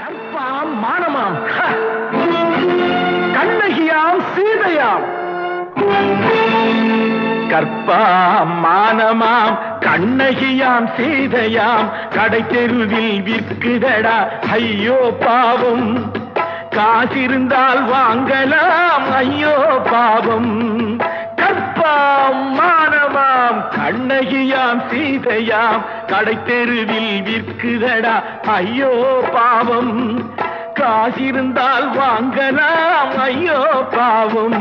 கற்பாம் மானமாம் ஹ! கண்ணகியாம் சீதையாம் கற்பாம் மானமாம் கண்ணகியாம் சீதையாம் கடை தெருவில் விற்குதடா ஐயோ பாவம் காசிருந்தால் வாங்கலாம் ஐயோ பாவம் கற்பாம் மானமாம் கண்ணகியாம் சீதையாம் கடை தெருவில் விற்குதடா ஐயோ பாவம் காசிருந்தால் வாங்கலாம் ஐயோ பாவம்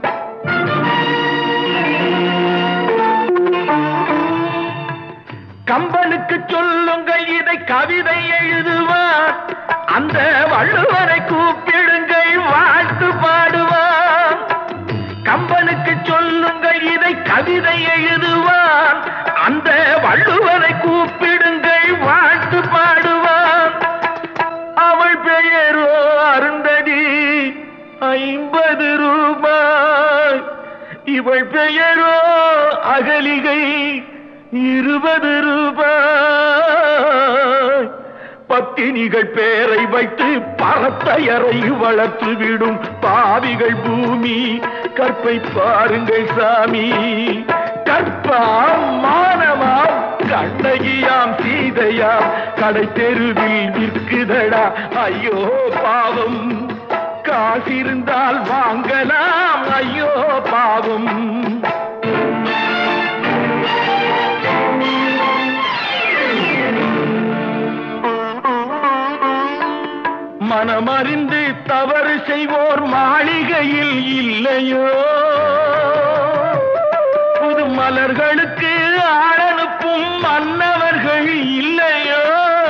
கம்பனுக்கு சொல்லுங்கள் இதை கவிதை எழுதுவார் அந்த வள்ளுவரை கூப்பிடுங்கள் வாழ்த்து பாடுவார் கம்பனுக்கு சொல்லுங்கள் இதை கவிதை எழுதுவார் அந்த வள்ளுவரை கூப்பிடுங்கள் வாழ்த்து பாடுவார் அவள் பெயரோ அருந்ததி ஐம்பது ரூபாய் இவள் பெயரோ அகலிகை இருபது ரூபாய் பத்தினிகள் பேரை வைத்து பரத்தையரை வளர்த்து விடும் பாவிகள் பூமி கற்பை பாருங்கள் சாமி கற்பாம் மானமாம் கண்ணகியாம் சீதையாம் கடை தெருவில் விற்குதடா ஐயோ பாவம் காசிருந்தால் வாங்கலாம் ஐயோ பாவம் மனமறிந்து தவறு செய்வோர் மாளிகையில் இல்லையோ புது மலர்களுக்கு ஆளனுப்பும் மன்னவர்கள் இல்லையோ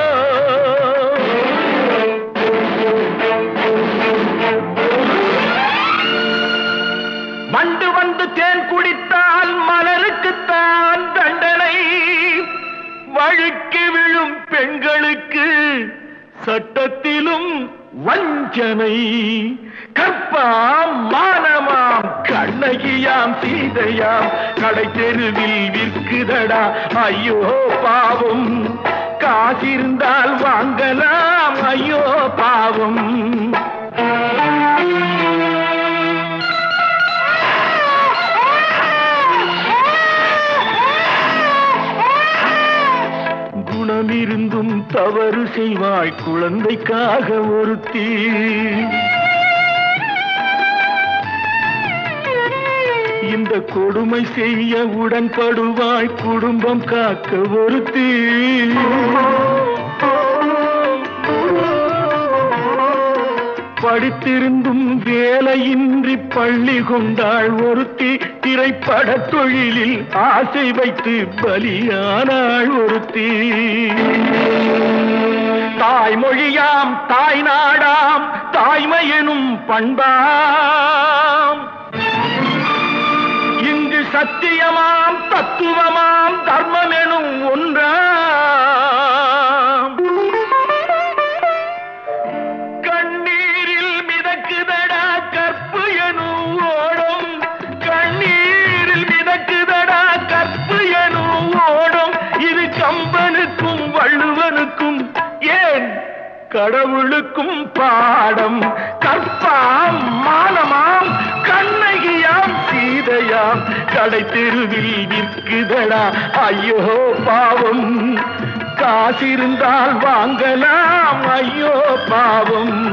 வண்டு வந்து தேன் குடித்தால் மலருக்குத்தான் தண்டனை வழுக்கி விழும் பெண்களுக்கு சட்டத்திலும் வஞ்சனை கற்பாம் மானமாம் கண்ணகியாம் சீதையாம் கடை தெருவில் விற்குதடா ஐயோ பாவம் காசிருந்தால் வாங்கலாம் ஐயோ பாவம் குணமிருந்தும் தவறு செய்வாய் குழந்தைக்காக ஒருத்தி இந்த கொடுமை செய்ய உடன்படுவாய் குடும்பம் காக்க ஒருத்தி படித்திருந்தும் வேலையின்றி பள்ளி கொண்டாள் ஒருத்தி திரைப்பட தொழிலில் ஆசை வைத்து பலியானாள் ஒருத்தி தாய்மொழியாம் தாய் நாடாம் தாய்மையெனும் பண்பாம் இங்கு சத்தியமாம் தத்துவமாம் தர்மம் எனும் ஒன்றாம் கண்ணீரில் மிதக்குதடா கற்பு எனும் ஓடும் கண்ணீரில் மிதக்குதடா கற்பு எனும் ஓடும் இது கம்பனுக்கும் வள்ளுவனுக்கும் ஏன் கடவுளுக்கும் பாடம் கற்பாம் மானமாம் கண்ணகியாம் சீதையாம் கடை தெருவில் விற்குதடா ஐயோ பாவம் காசிருந்தால் வாங்கலாம் ஐயோ பாவம்